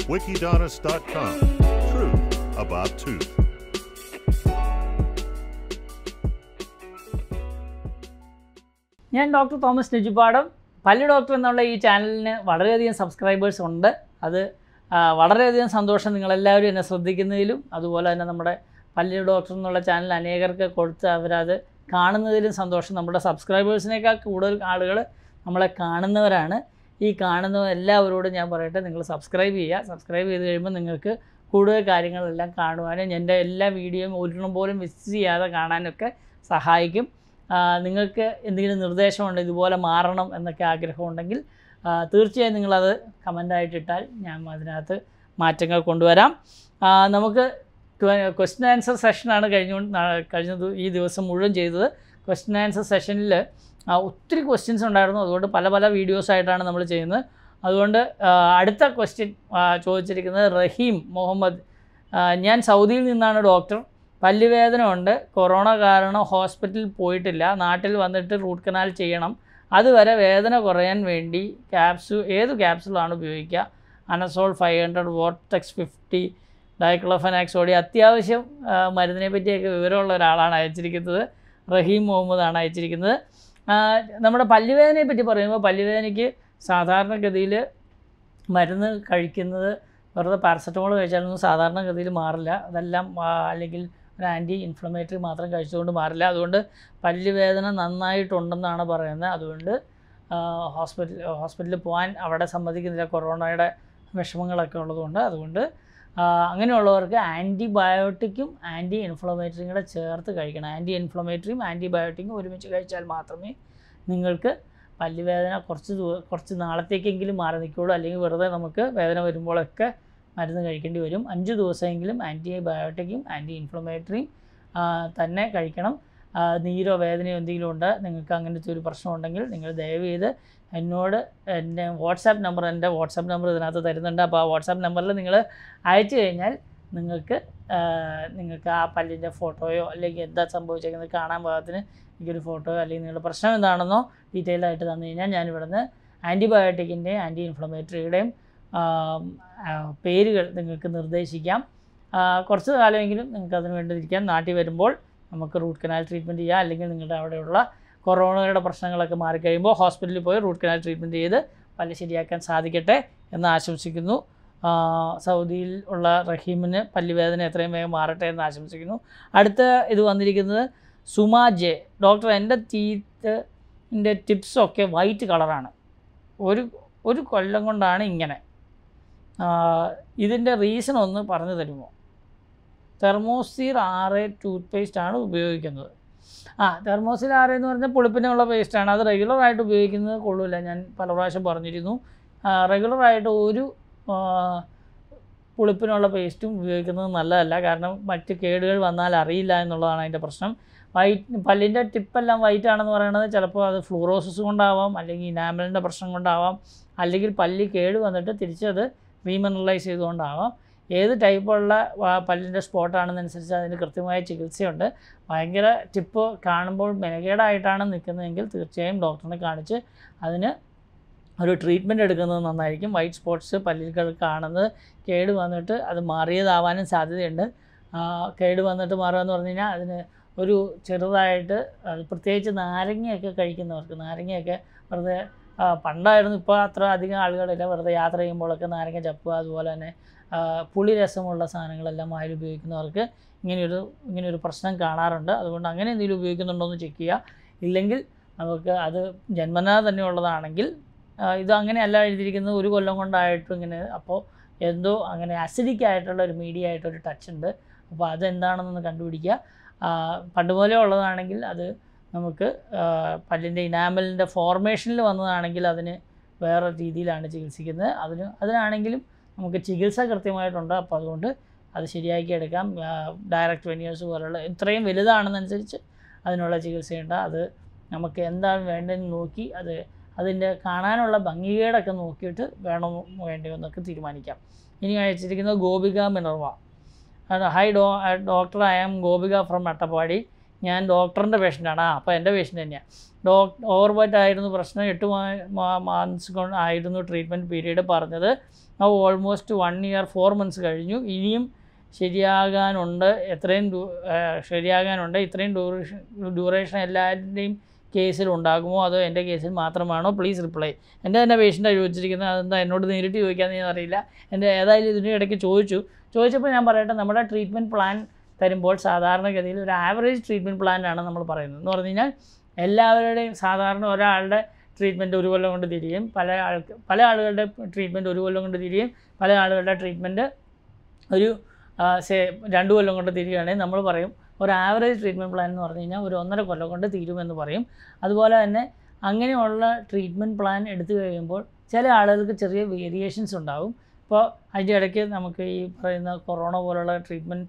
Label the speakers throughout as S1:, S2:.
S1: Wikidonist.com. Truth about tooth.
S2: ഞാൻ doctor Thomas Nechupadam പല്ല് doctor എന്നുള്ള ഈ ചാനലിന് വളരെയധികം സബ്സ്ക്രൈബേഴ്സ് ഉണ്ട് അത് ആ, വളരെയധികം സന്തോഷം നിങ്ങളെല്ലാവരും എന്നെ ശ്രദ്ധിക്കുന്നതിലും അതുപോലെ തന്നെ നമ്മുടെ പല്ല് ഡോക്ടർ എന്നുള്ള ചാനൽ അനേകർക്ക് കൊടുത്ത് അവരത് കാണുന്നതിലും സന്തോഷം നമ്മുടെ സബ്സ്ക്രൈബേഴ്സിനേക്കാൾ കൂടുതൽ ആളുകൾ നമ്മളെ കാണുന്നവരാണ് ഈ കാണുന്ന എല്ലാവരോടും ഞാൻ പറയട്ടെ നിങ്ങൾ സബ്സ്ക്രൈബ് ചെയ്യുക സബ്സ്ക്രൈബ് ചെയ്ത് കഴിയുമ്പോൾ നിങ്ങൾക്ക് കൂടുതൽ കാര്യങ്ങളെല്ലാം കാണുവാനും എൻ്റെ എല്ലാ വീഡിയോയും ഒരെണ്ണം പോലും മിസ് ചെയ്യാതെ കാണാനൊക്കെ സഹായിക്കും ആ, നിങ്ങൾക്ക് എന്തെങ്കിലും നിർദ്ദേശമുണ്ട് ഇതുപോലെ മാറണം എന്നൊക്കെ ആഗ്രഹമുണ്ടെങ്കിൽ ആ, തീർച്ചയായും നിങ്ങളത് കമൻ്റായിട്ട് ഇട്ടാൽ ഞാൻ അതിനകത്ത് മാറ്റങ്ങൾ കൊണ്ടുവരാം ആ, നമുക്ക് ക്വസ്റ്റ്യൻ ആൻസർ സെഷനാണ് കഴിഞ്ഞു കഴിഞ്ഞ ദി- ഈ ദിവസം മുഴുവൻ ചെയ്തത് ക്വസ്റ്റ്യൻ ആൻസർ സെഷനിൽ ഒത്തിരി ക്വസ്റ്റ്യൻസ് ഉണ്ടായിരുന്നു അതുകൊണ്ട് പല പല വീഡിയോസായിട്ടാണ് നമ്മൾ ചെയ്യുന്നത് അതുകൊണ്ട് ആ, അടുത്ത ക്വസ്റ്റ്യൻ ചോദിച്ചിരിക്കുന്നത് റഹീം മുഹമ്മദ് ആ, ഞാൻ സൗദിയിൽ നിന്നാണ് ഡോക്ടർ പല്ലുവേദന ഉണ്ട് കൊറോണ കാരണം ഹോസ്പിറ്റലിൽ പോയിട്ടില്ല നാട്ടിൽ വന്നിട്ട് റൂട്ട് കനാൽ ചെയ്യണം അതുവരെ വേദന കുറയാൻ വേണ്ടി ക്യാപ്സു ഏത് ക്യാപ്സുളാണ് ഉപയോഗിക്കുക അനസോൾ ഫൈവ് ഹൺഡ്രഡ് വോട്ടെക്സ് ഫിഫ്റ്റി ഡൈക്ലോഫനാക്സോഡി അത്യാവശ്യം ആ, മരുന്നിനെ പറ്റിയൊക്കെ വിവരമുള്ള ഒരാളാണ് അയച്ചിരിക്കുന്നത് റഹീം മുഹമ്മദാണ് അയച്ചിരിക്കുന്നത് ആ, നമ്മുടെ പല്ലുവേദനയെ പറ്റി പറയുമ്പോൾ പല്ലുവേദനയ്ക്ക് സാധാരണഗതിയിൽ മരുന്ന് കഴിക്കുന്നത് വെറുതെ പാരസെറ്റമോൾ കഴിച്ചാലൊന്നും സാധാരണഗതിയിൽ മാറില്ല അതെല്ലാം ആ, അല്ലെങ്കിൽ ഒരു ആൻറ്റി ഇൻഫ്ലമേറ്ററി മാത്രം കഴിച്ചുകൊണ്ട് മാറില്ല അതുകൊണ്ട് പല്ലുവേദന നന്നായിട്ടുണ്ടെന്നാണ് പറയുന്നത് അതുകൊണ്ട് ഹോസ്പിറ്റൽ ഹോസ്പിറ്റലിൽ പോകാൻ അവിടെ സമ്മതിക്കുന്നില്ല കൊറോണയുടെ വിഷമങ്ങളൊക്കെ ഉള്ളതുകൊണ്ട് അതുകൊണ്ട് ആ, അങ്ങനെയുള്ളവർക്ക് ആൻറ്റിബയോട്ടിക്കും ആൻറ്റി ഇൻഫ്ലമേറ്ററിയും കൂടെ ചേർത്ത് കഴിക്കണം ആൻറ്റി ഇൻഫ്ലമേറ്ററിയും ആൻറ്റിബയോട്ടിക്കും ഒരുമിച്ച് കഴിച്ചാൽ മാത്രമേ നിങ്ങൾക്ക് പല്ലുവേദന കുറച്ച് ദൂ കുറച്ച് നാളത്തേക്കെങ്കിലും മാറി നിൽക്കുകയുള്ളൂ അല്ലെങ്കിൽ വെറുതെ നമുക്ക് വേദന വരുമ്പോഴൊക്കെ മരുന്ന് കഴിക്കേണ്ടി വരും അഞ്ച് ദിവസമെങ്കിലും ആൻറ്റിബയോട്ടിക്കും ആൻറ്റി ഇൻഫ്ലമേറ്ററിയും തന്നെ കഴിക്കണം ആ, നീരോ വേദനയോ എന്തെങ്കിലും ഉണ്ട് നിങ്ങൾക്ക് അങ്ങനത്തെ ഒരു പ്രശ്നമുണ്ടെങ്കിൽ നിങ്ങൾ ദയവ് ചെയ്ത് എന്നോട് എൻ്റെ വാട്സാപ്പ് നമ്പർ എൻ്റെ വാട്സാപ്പ് നമ്പർ ഇതിനകത്ത് തരുന്നുണ്ട് അപ്പോൾ ആ വാട്സാപ്പ് നമ്പറിൽ നിങ്ങൾ അയച്ചു കഴിഞ്ഞാൽ നിങ്ങൾക്ക് ആ, നിങ്ങൾക്ക് ആ പല്ലിൻ്റെ ഫോട്ടോയോ അല്ലെങ്കിൽ എന്താ സംഭവിച്ചേക്കുന്നത് കാണാൻ പാകത്തിന് എനിക്കൊരു ഫോട്ടോയോ അല്ലെങ്കിൽ നിങ്ങളുടെ പ്രശ്നം എന്താണെന്നോ ഡീറ്റെയിൽ ആയിട്ട് തന്നു കഴിഞ്ഞാൽ ഞാൻ ഇവിടുന്ന് ആൻറ്റിബയോട്ടിക്കിൻ്റെയും ആൻറ്റി ഇൻഫ്ലമേറ്ററിയുടെയും പേരുകൾ നിങ്ങൾക്ക് നിർദ്ദേശിക്കാം ആ, കുറച്ച് കാലമെങ്കിലും നിങ്ങൾക്ക് അതിന് വേണ്ടിയിരിക്കാം നാട്ടിൽ വരുമ്പോൾ നമുക്ക് റൂട്ട് കനാൽ ട്രീറ്റ്മെൻറ്റ് ചെയ്യാം അല്ലെങ്കിൽ നിങ്ങളുടെ അവിടെയുള്ള കൊറോണയുടെ പ്രശ്നങ്ങളൊക്കെ മാറിക്കഴിയുമ്പോൾ ഹോസ്പിറ്റലിൽ പോയി റൂട്ട് കനാൽ ട്രീറ്റ്മെൻറ്റ് ചെയ്ത് പല്ല് ശരിയാക്കാൻ സാധിക്കട്ടെ എന്ന് ആശംസിക്കുന്നു ആ, സൗദിയിൽ ഉള്ള റഹീമിന് പല്ലുവേദന എത്രയും വേഗം മാറട്ടെ എന്ന് ആശംസിക്കുന്നു അടുത്ത ഇത് വന്നിരിക്കുന്നത് സുമാ ജെ ഡോക്ടർ എൻ്റെ ടീത്തിൻ്റെ ടിപ്സൊക്കെ വൈറ്റ് കളറാണ് ഒരു ഒരു കൊല്ലം കൊണ്ടാണ് ഇങ്ങനെ ഇതിൻ്റെ റീസൺ ഒന്ന് പറഞ്ഞു തരുമോ തെർമോസീർ ആറ് ടൂത്ത് പേസ്റ്റാണ് ഉപയോഗിക്കുന്നത് ആ തെർമോസിൽ ആറ് എന്ന് പറഞ്ഞാൽ പുളിപ്പിനുള്ള പേസ്റ്റാണ് അത് റെഗുലറായിട്ട് ഉപയോഗിക്കുന്നത് കൊള്ളില്ല ഞാൻ പല പ്രാവശ്യം പറഞ്ഞിരുന്നു റെഗുലറായിട്ട് ഒരു ആ, പുളിപ്പിനുള്ള പേസ്റ്റും ഉപയോഗിക്കുന്നത് നല്ലതല്ല കാരണം മറ്റ് കേടുകൾ വന്നാൽ അറിയില്ല എന്നുള്ളതാണ് അതിൻ്റെ പ്രശ്നം വൈറ്റ് പല്ലിൻ്റെ ടിപ്പെല്ലാം വൈറ്റ് ആണെന്ന് പറയുന്നത് ചിലപ്പോൾ അത് ഫ്ലൂറോസിസ് കൊണ്ടാവാം അല്ലെങ്കിൽ ഇനാമലിൻ്റെ പ്രശ്നം കൊണ്ടാവാം അല്ലെങ്കിൽ പല്ലി കേട് വന്നിട്ട് തിരിച്ചത് റീമിനറലൈസ് ചെയ്തുകൊണ്ടാവാം ഏത് ടൈപ്പുള്ള പല്ലിൻ്റെ സ്പോട്ടാണെന്നനുസരിച്ച് അതിന് കൃത്യമായ ചികിത്സയുണ്ട് ഭയങ്കര ടിപ്പ് കാണുമ്പോൾ മെനകേടായിട്ടാണ് നിൽക്കുന്നതെങ്കിൽ തീർച്ചയായും ഡോക്ടറിനെ കാണിച്ച് അതിന് ഒരു ട്രീറ്റ്മെൻറ്റ് എടുക്കുന്നത് നന്നായിരിക്കും വൈറ്റ് സ്പോട്ട്സ് പല്ലുകൾ കാണുന്നത് കേട് വന്നിട്ട് അത് മാറിയതാവാനും സാധ്യതയുണ്ട് ആ, കേട് വന്നിട്ട് മാറുക എന്ന് പറഞ്ഞു കഴിഞ്ഞാൽ അതിന് ഒരു ചെറുതായിട്ട് അത് പ്രത്യേകിച്ച് നാരങ്ങയൊക്കെ കഴിക്കുന്നവർക്ക് നാരങ്ങയൊക്കെ വെറുതെ ആ, പണ്ടായിരുന്നു ഇപ്പോൾ അത്ര അധികം ആളുകളില്ല വെറുതെ യാത്ര ചെയ്യുമ്പോഴൊക്കെ നാരങ്ങ ചപ്പുക അതുപോലെ തന്നെ ആ, പുളി രസമുള്ള സാധനങ്ങളെല്ലാം വായിൽ ഉപയോഗിക്കുന്നവർക്ക് ഇങ്ങനെയൊരു ഇങ്ങനെയൊരു പ്രശ്നം കാണാറുണ്ട് അതുകൊണ്ട് അങ്ങനെ എന്തെങ്കിലും ഉപയോഗിക്കുന്നുണ്ടോ എന്ന് ചെക്ക് ചെയ്യുക ഇല്ലെങ്കിൽ നമുക്ക് അത് ജന്മനാ തന്നെ ഉള്ളതാണെങ്കിൽ ആ, ഇത് അങ്ങനെയല്ല എഴുതിയിരിക്കുന്നത് ഒരു കൊല്ലം കൊണ്ടായിട്ടും ഇങ്ങനെ അപ്പോൾ എന്തോ അങ്ങനെ അസിഡിക് ആയിട്ടുള്ള ഒരു മീഡിയ ആയിട്ടൊരു ടച്ച് ഉണ്ട് അപ്പോൾ അതെന്താണെന്നൊന്ന് കണ്ടുപിടിക്കുക ആ, പണ്ട് പോലെ ഉള്ളതാണെങ്കിൽ അത് നമുക്ക് പല്ലിൻ്റെ ഇനാമലിൻ്റെ ഫോർമേഷനിൽ വന്നതാണെങ്കിൽ അതിന് വേറെ രീതിയിലാണ് ചികിത്സിക്കുന്നത് അതിന് അതിനാണെങ്കിലും നമുക്ക് ചികിത്സ കൃത്യമായിട്ടുണ്ട് അപ്പോൾ അതുകൊണ്ട് അത് ശരിയാക്കി എടുക്കാം ഡയറക്റ്റ് വെനിയേഴ്സ് പോലുള്ള ഇത്രയും വലുതാണെന്നനുസരിച്ച് അതിനുള്ള ചികിത്സയുണ്ട് അത് നമുക്ക് എന്താണ് വേണ്ടതെന്ന് നോക്കി അത് അതിൻ്റെ കാണാനുള്ള ഭംഗികേടൊക്കെ നോക്കിയിട്ട് വേണോ വേണ്ടയോ എന്നൊക്കെ തീരുമാനിക്കാം ഇനി അയച്ചിരിക്കുന്നത് ഗോപിക മിനർവ ഹൈ ഡോ doctor I am Gopika from Attappadi ഞാൻ ഡോക്ടറിൻ്റെ പേഷ്യൻ്റാണ് ആ അപ്പോൾ എൻ്റെ പേഷ്യൻ്റ് തന്നെയാണ് ഡോക് ഓവർ വെയിറ്റ് ആയിരുന്നു പ്രശ്നം എട്ട് മന്ത്സ് കൊണ്ട് ആയിരുന്നു ട്രീറ്റ്മെൻറ്റ് പീരീഡ് പറഞ്ഞത് അത് almost one year four months കഴിഞ്ഞു ഇനിയും ശരിയാകാനുണ്ട് എത്രയും ദൂ- ആ, ശരിയാകാനുണ്ട് ഇത്രയും ഡ്യൂറേഷൻ ഡ്യൂറേഷൻ എല്ലാവരുടെയും കേസിൽ ഉണ്ടാകുമോ അതോ എൻ്റെ കേസിൽ മാത്രമാണോ പ്ലീസ് റിപ്ലൈ എൻ്റെ തന്നെ പേഷ്യൻ്റാണ് ചോദിച്ചിരിക്കുന്നത് അതെന്താ എന്നോട് നേരിട്ട് ചോദിക്കാമെന്ന് ഞാൻ അറിയില്ല എൻ്റെ ഏതായാലും ഇതിൻ്റെ ഇടയ്ക്ക് ചോദിച്ചു ചോദിച്ചപ്പോൾ ഞാൻ പറയട്ടെ നമ്മുടെ ട്രീറ്റ്മെൻറ്റ് പ്ലാൻ തരുമ്പോൾ സാധാരണഗതിയിൽ ഒരു ആവറേജ് ട്രീറ്റ്മെൻറ്റ് പ്ലാനാണ് നമ്മൾ പറയുന്നത് എന്ന് പറഞ്ഞു കഴിഞ്ഞാൽ എല്ലാവരുടെയും സാധാരണ ഒരാളുടെ ട്രീറ്റ്മെൻറ്റ് ഒരു കൊല്ലം കൊണ്ട് തിരിയും പല ആൾക്ക് പല ആളുകളുടെ ട്രീറ്റ്മെൻറ്റ് ഒരു കൊല്ലം കൊണ്ട് തിരിയും പല ആളുകളുടെ ട്രീറ്റ്മെൻറ്റ് ഒരു ആ, സേ രണ്ട് കൊല്ലം കൊണ്ട് തിരിയുകയാണെങ്കിൽ നമ്മൾ പറയും ഒരു ആവറേജ് ട്രീറ്റ്മെൻറ്റ് പ്ലാൻ എന്ന് പറഞ്ഞു കഴിഞ്ഞാൽ ഒരു ഒന്നര കൊല്ലം കൊണ്ട് തീരുമെന്ന് പറയും അതുപോലെ തന്നെ അങ്ങനെയുള്ള ട്രീറ്റ്മെൻറ്റ് പ്ലാൻ എടുത്തു കഴിയുമ്പോൾ ചില ആളുകൾക്ക് ചെറിയ വേരിയേഷൻസ് ഉണ്ടാവും ഇപ്പോൾ അതിൻ്റെ ഇടയ്ക്ക് നമുക്ക് ഈ പറയുന്ന കൊറോണ പോലുള്ള ട്രീറ്റ്മെൻറ്റ്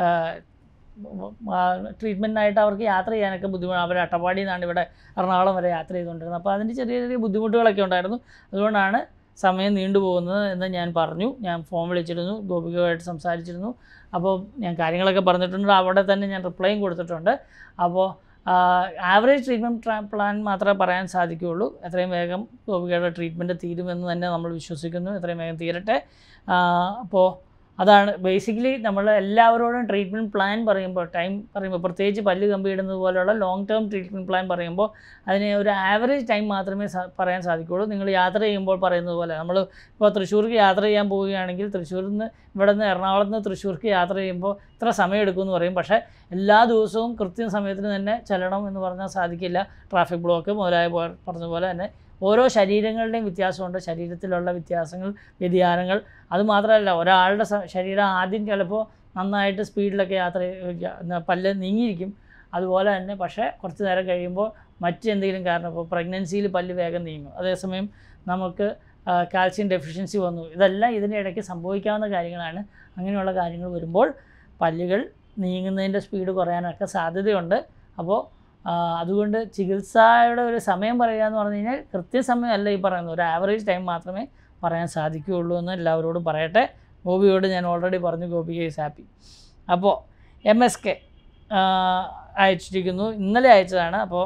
S2: ട്രീറ്റ്മെൻറ്റിനായിട്ട് അവർക്ക് യാത്ര ചെയ്യാനൊക്കെ ബുദ്ധിമുട്ട് അവർ അട്ടപ്പാടിയിൽ നിന്നാണ് ഇവിടെ എറണാകുളം വരെ യാത്ര ചെയ്തുകൊണ്ടിരുന്നത് അപ്പോൾ അതിന് ചെറിയ ചെറിയ ബുദ്ധിമുട്ടുകളൊക്കെ ഉണ്ടായിരുന്നു അതുകൊണ്ടാണ് സമയം നീണ്ടുപോകുന്നത് എന്ന് ഞാൻ പറഞ്ഞു ഞാൻ ഫോൺ വിളിച്ചിരുന്നു ഗോപികയുമായിട്ട് സംസാരിച്ചിരുന്നു അപ്പോൾ ഞാൻ കാര്യങ്ങളൊക്കെ പറഞ്ഞിട്ടുണ്ട് അവിടെ തന്നെ ഞാൻ റിപ്ലൈയും കൊടുത്തിട്ടുണ്ട് അപ്പോൾ ആവറേജ് ട്രീറ്റ്മെൻറ്റ് പ്ലാൻ മാത്രമേ പറയാൻ സാധിക്കുകയുള്ളൂ എത്രയും വേഗം ഗോപികയുടെ ട്രീറ്റ്മെൻറ്റ് തീരുമെന്ന് തന്നെ നമ്മൾ വിശ്വസിക്കുന്നു എത്രയും വേഗം തീരട്ടെ ആ, അപ്പോൾ അതാണ് ബേസിക്കലി നമ്മൾ എല്ലാവരോടും ട്രീറ്റ്മെൻറ്റ് പ്ലാൻ പറയുമ്പോൾ ടൈം പറയുമ്പോൾ പ്രത്യേകിച്ച് പല്ല് കമ്പി ഇടുന്നത് പോലെയുള്ള ലോങ് ടേം ട്രീറ്റ്മെൻറ്റ് പ്ലാൻ പറയുമ്പോൾ അതിന് ഒരു ആവറേജ് ടൈം മാത്രമേ സാ- പറയാൻ സാധിക്കുകയുള്ളൂ നിങ്ങൾ യാത്ര ചെയ്യുമ്പോൾ പറയുന്നത് പോലെ നമ്മൾ ഇപ്പോൾ തൃശ്ശൂർക്ക് യാത്ര ചെയ്യാൻ പോവുകയാണെങ്കിൽ തൃശ്ശൂരിൽ നിന്ന് ഇവിടെ നിന്ന് എറണാകുളത്ത് നിന്ന് തൃശ്ശൂർക്ക് യാത്ര ചെയ്യുമ്പോൾ ഇത്ര സമയം എടുക്കുമെന്ന് പറയും പക്ഷേ എല്ലാ ദിവസവും കൃത്യം സമയത്തിന് തന്നെ ചെല്ലണം എന്ന് പറഞ്ഞാൽ സാധിക്കില്ല ട്രാഫിക് ബ്ലോക്ക് മുതലായ പോ- പറഞ്ഞ പോലെ തന്നെ ഓരോ ശരീരങ്ങളുടെയും വ്യത്യാസമുണ്ട് ശരീരത്തിലുള്ള വ്യത്യാസങ്ങൾ വ്യതിയാനങ്ങൾ അതുമാത്രമല്ല ഒരാളുടെ സ- ശരീരം ആദ്യം ചിലപ്പോൾ നന്നായിട്ട് സ്പീഡിലൊക്കെ യാത്ര ചെയ്യുക, എന്നാ പല്ല് നീങ്ങിയിരിക്കും അതുപോലെ തന്നെ പക്ഷേ കുറച്ച് നേരം കഴിയുമ്പോൾ മറ്റെന്തെങ്കിലും കാരണം ഇപ്പോൾ പ്രഗ്നൻസിയിൽ പല്ല് വേഗം നീങ്ങും അതേസമയം നമുക്ക് കാൽസ്യം ഡെഫിഷ്യൻസി വന്നു ഇതെല്ലാം ഇതിൻ്റെ ഇടയ്ക്ക് സംഭവിക്കാവുന്ന കാര്യങ്ങളാണ് അങ്ങനെയുള്ള കാര്യങ്ങൾ വരുമ്പോൾ പല്ലുകൾ നീങ്ങുന്നതിൻ്റെ സ്പീഡ് കുറയാനൊക്കെ സാധ്യതയുണ്ട് അപ്പോൾ ആ, അതുകൊണ്ട് ചികിത്സയുടെ ഒരു സമയം പറയുക എന്ന് പറഞ്ഞു കഴിഞ്ഞാൽ കൃത്യസമയമല്ല ഈ പറയുന്നത് ഒരു ആവറേജ് ടൈം മാത്രമേ പറയാൻ സാധിക്കുകയുള്ളൂ എന്ന് എല്ലാവരോടും പറയട്ടെ ഗോപിയോട് ഞാൻ ഓൾറെഡി പറഞ്ഞു ഗോപിക ഈസ് ഹാപ്പി അപ്പോൾ എം എസ് കെ അയച്ചിരിക്കുന്നു ഇന്നലെ അയച്ചതാണ് അപ്പോൾ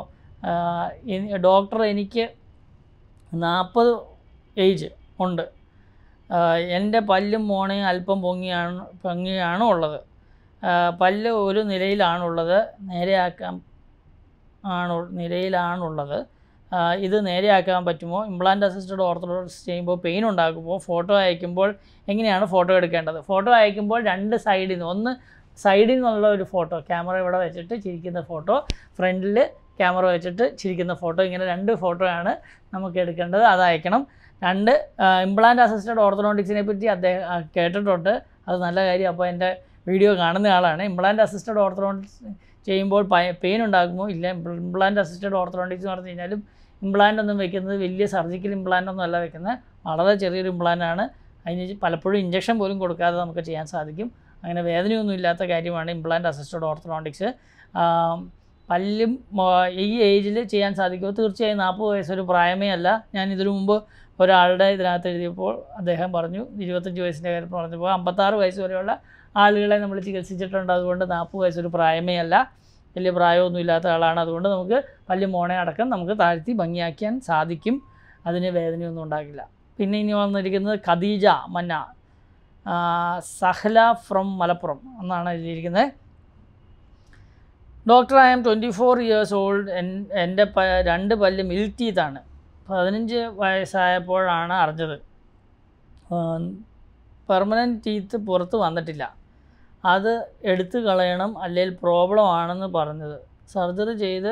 S2: ഡോക്ടർ എനിക്ക് നാൽപ്പത് ഏജ് ഉണ്ട് ആ, എൻ്റെ പല്ലും മോണയും അല്പം പൊങ്ങിയാണ് പൊങ്ങിയാണ് ഉള്ളത് ആ, പല്ല് ഒരു നിലയിലാണുള്ളത് നേരെയാക്കാൻ ആണ് നിലയിലാണുള്ളത് ആ, ഇത് നേരെയാക്കാൻ പറ്റുമോ ഇംപ്ലാന്റ് അസിസ്റ്റഡ് ഓർത്തഡോക്സ് ചെയ്യുമ്പോൾ പെയിൻ ഉണ്ടാകുമ്പോൾ ഫോട്ടോ അയക്കുമ്പോൾ എങ്ങനെയാണ് ഫോട്ടോ എടുക്കേണ്ടത് ഫോട്ടോ അയക്കുമ്പോൾ രണ്ട് സൈഡിൽ നിന്ന് ഒന്ന് സൈഡിൽ നിന്നുള്ള ഒരു ഫോട്ടോ ക്യാമറ ഇവിടെ വെച്ചിട്ട് ചിരിക്കുന്ന ഫോട്ടോ ഫ്രണ്ടിൽ ക്യാമറ വെച്ചിട്ട് ചിരിക്കുന്ന ഫോട്ടോ ഇങ്ങനെ രണ്ട് ഫോട്ടോയാണ് നമുക്ക് എടുക്കേണ്ടത് അത് അയക്കണം രണ്ട് ഇംപ്ലാന്റ് അസിസ്റ്റഡ് ഓർത്തഡോണ്ടിക്സിനെ പറ്റി അദ്ദേഹം ആ, കേട്ടിട്ടുണ്ട് അത് നല്ല കാര്യം അപ്പോൾ എൻ്റെ വീഡിയോ കാണുന്ന ആളാണ് ഇംപ്ലാന്റ് അസിസ്റ്റഡ് ഓർത്തഡോണ്ടിക്സ് ചെയ്യുമ്പോൾ പെയിൻ ഉണ്ടാകുമോ ഇല്ല ഇംപ്ലാന്റ് അസിസ്റ്റഡ് ഓർത്തഡോണ്ടിക്സ് എന്ന് പറഞ്ഞു കഴിഞ്ഞാലും ഇംപ്ലാന്റ് ഒന്നും വെക്കുന്നത് വലിയ സർജിക്കൽ ഇംപ്ലാന്റ് ഒന്നും അല്ല വെക്കുന്നത് വളരെ ചെറിയൊരു ഇംപ്ലാന്റ് ആണ് അതിന് പലപ്പോഴും ഇഞ്ചക്ഷൻ പോലും കൊടുക്കാതെ നമുക്ക് ചെയ്യാൻ സാധിക്കും അങ്ങനെ വേദനയൊന്നും ഇല്ലാത്ത കാര്യമാണ് ഇംപ്ലാന്റ് അസിസ്റ്റഡ് ഓർത്തഡോണ്ടിക്സ് പല്ലും മോ- ഈ ഏജിൽ ചെയ്യാൻ സാധിക്കുമോ തീർച്ചയായും നാൽപ്പത് വയസ്സൊരു പ്രായമേ അല്ല ഞാൻ ഇതിനു മുമ്പ് ഒരാളുടെ ഇതിനകത്ത് എഴുതിയപ്പോൾ അദ്ദേഹം പറഞ്ഞു ഇരുപത്തഞ്ച് വയസ്സിൻ്റെ കാര്യം പറഞ്ഞപ്പോൾ അമ്പത്താറ് വയസ്സ് വരെയുള്ള ആളുകളെ നമ്മൾ ചികിത്സിച്ചിട്ടുണ്ട് അതുകൊണ്ട് നാൽപ്പത് വയസ്സൊരു പ്രായമേ അല്ല വലിയ പ്രായമൊന്നും ഇല്ലാത്ത ആളാണ് അതുകൊണ്ട് നമുക്ക് പല്ല് മോണെ അടക്കം നമുക്ക് താഴ്ത്തി ഭംഗിയാക്കാൻ സാധിക്കും അതിന് വേദനയൊന്നും ഉണ്ടാകില്ല പിന്നെ ഇനി വന്നിരിക്കുന്നത് ഖദീജ മന്ന ആ, സഹല ഫ്രം മലപ്പുറം എന്നാണ് എഴുതിയിരിക്കുന്നത് doctor I'm twenty four years old എൻ്റെ പ രണ്ട് പല്ല് മിൽക്ക് ടീത്താണ് പതിനഞ്ച് വയസ്സായപ്പോഴാണ് അറിഞ്ഞത് പെർമനൻറ്റ് ടീത്ത് പുറത്ത് വന്നിട്ടില്ല അത് എടുത്തു കളയണം അല്ലെങ്കിൽ പ്രോബ്ലം ആണെന്ന് പറഞ്ഞത് സർജറി ചെയ്ത്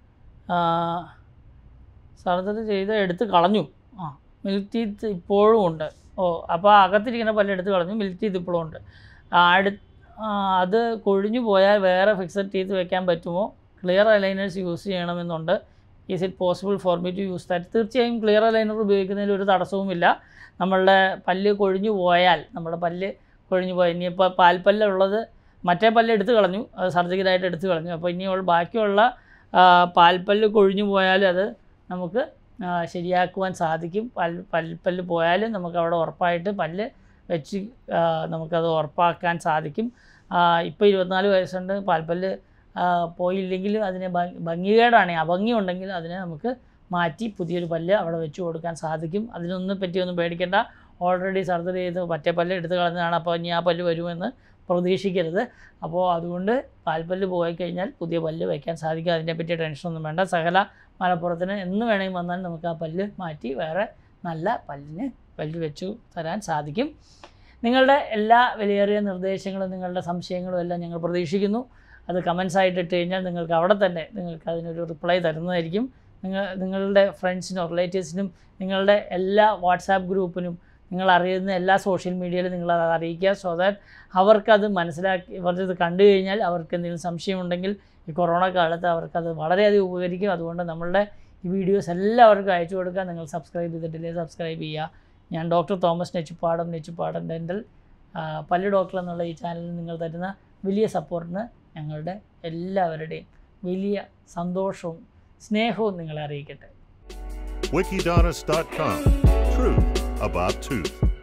S2: സർജറി ചെയ്ത് എടുത്ത് കളഞ്ഞു ആ മിൽക്ക് ടീത്ത് ഇപ്പോഴും ഉണ്ട് ഓ അപ്പോൾ അകത്തിരിക്കുന്ന പല്ല് എടുത്ത് കളഞ്ഞു മിൽക്ക് ടീത്ത് ഇപ്പോഴും ഉണ്ട് ആ, അടു ആ, അത് കൊഴിഞ്ഞു പോയാൽ വേറെ ഫിക്സഡ് ടീത്ത് വെക്കാൻ പറ്റുമോ ക്ലിയർ അലൈനേഴ്സ് യൂസ് ചെയ്യണമെന്നുണ്ട് is it possible for me to use that തീർച്ചയായും ക്ലിയർ അലൈനർ ഉപയോഗിക്കുന്നതിൽ ഒരു തടസ്സവുമില്ല നമ്മളുടെ പല്ല് കൊഴിഞ്ഞു പോയാൽ നമ്മുടെ പല്ല് കൊഴിഞ്ഞു പോയാൽ ഇനിയിപ്പോൾ പാൽപ്പല്ലുള്ളത് മറ്റേ പല്ല് എടുത്ത് കളഞ്ഞു അത് സർജിക്കലായിട്ട് എടുത്ത് കളഞ്ഞു അപ്പോൾ ഇനിയുള്ള ബാക്കിയുള്ള ആ, പാൽപ്പല്ല് കൊഴിഞ്ഞു പോയാൽ അത് നമുക്ക് ആ, ശരിയാക്കുവാൻ സാധിക്കും പൽ പൽപ്പല്ല് പോയാലും നമുക്ക് അവിടെ ഉറപ്പായിട്ട് പല്ല് വെച്ച് ആ, നമുക്കത് ഉറപ്പാക്കാൻ സാധിക്കും ഇപ്പോൾ ഇരുപത്തിനാല് വയസ്സുണ്ട് പാൽപ്പല്ല് ആ, പോയില്ലെങ്കിലും അതിന് ഭംഗി- ഭംഗികേടാണെങ്കിൽ അഭംഗി ഉണ്ടെങ്കിൽ അതിനെ നമുക്ക് മാറ്റി പുതിയൊരു പല്ല് അവിടെ വെച്ച് കൊടുക്കാൻ സാധിക്കും അതിനൊന്നും പറ്റിയൊന്നും പേടിക്കേണ്ട ഓൾറെഡി സർജറി ചെയ്ത് മറ്റേ പല്ല് എടുത്ത് കളഞ്ഞതാണ് അപ്പോൾ ഇനി ആ പല്ല് വരുമെന്ന് പ്രതീക്ഷിക്കരുത് അപ്പോൾ അതുകൊണ്ട് പാൽപ്പല്ല് പോയി കഴിഞ്ഞാൽ പുതിയ പല്ല് വയ്ക്കാൻ സാധിക്കും അതിനെപ്പറ്റി ടെൻഷനൊന്നും വേണ്ട സകല മലപ്പുറത്തിന് എന്ന് വേണമെങ്കിൽ വന്നാൽ നമുക്ക് ആ പല്ല് മാറ്റി വേറെ നല്ല പല്ലിന് പല്ല് വെച്ചു തരാൻ സാധിക്കും നിങ്ങളുടെ എല്ലാ വിലയേറിയ നിർദ്ദേശങ്ങളും നിങ്ങളുടെ സംശയങ്ങളും എല്ലാം ഞങ്ങൾ പ്രതീക്ഷിക്കുന്നു അത് കമൻസ് ആയിട്ട് ഇട്ട് കഴിഞ്ഞാൽ നിങ്ങൾക്ക് അവിടെ തന്നെ നിങ്ങൾക്ക് അതിനൊരു റിപ്ലൈ തരുന്നതായിരിക്കും നിങ്ങൾ നിങ്ങളുടെ ഫ്രണ്ട്സിനും റിലേറ്റീവ്സിനും നിങ്ങളുടെ എല്ലാ വാട്സാപ്പ് ഗ്രൂപ്പിനും നിങ്ങൾ അറിയുന്ന എല്ലാ സോഷ്യൽ മീഡിയയിലും നിങ്ങൾ അത് അറിയിക്കുക സോ ദാറ്റ് അവർക്കത് മനസ്സിലാക്കി അവരത് കണ്ടു കഴിഞ്ഞാൽ അവർക്ക് എന്തെങ്കിലും സംശയമുണ്ടെങ്കിൽ ഈ കൊറോണ കാലത്ത് അവർക്കത് വളരെയധികം ഉപകരിക്കും അതുകൊണ്ട് നമ്മളുടെ ഈ വീഡിയോസ് എല്ലാവർക്കും അയച്ചു കൊടുക്കുക നിങ്ങൾ സബ്സ്ക്രൈബ് ചെയ്തിട്ടില്ലേ സബ്സ്ക്രൈബ് ചെയ്യുക ഞാൻ ഡോക്ടർ തോമസ് നെച്ചുപ്പാടം നെച്ചുപ്പാടം ഡെൻ്റൽ പല്ല് ഡോക്ടർ എന്നുള്ള ഈ ചാനലിൽ നിങ്ങൾ തരുന്ന വലിയ സപ്പോർട്ടിന് ഞങ്ങളുടെ എല്ലാവരുടെയും വലിയ സന്തോഷവും സ്നേഹവും നിങ്ങളെ അറിയിക്കട്ടെ
S1: Wikidonist.com. Truth about tooth.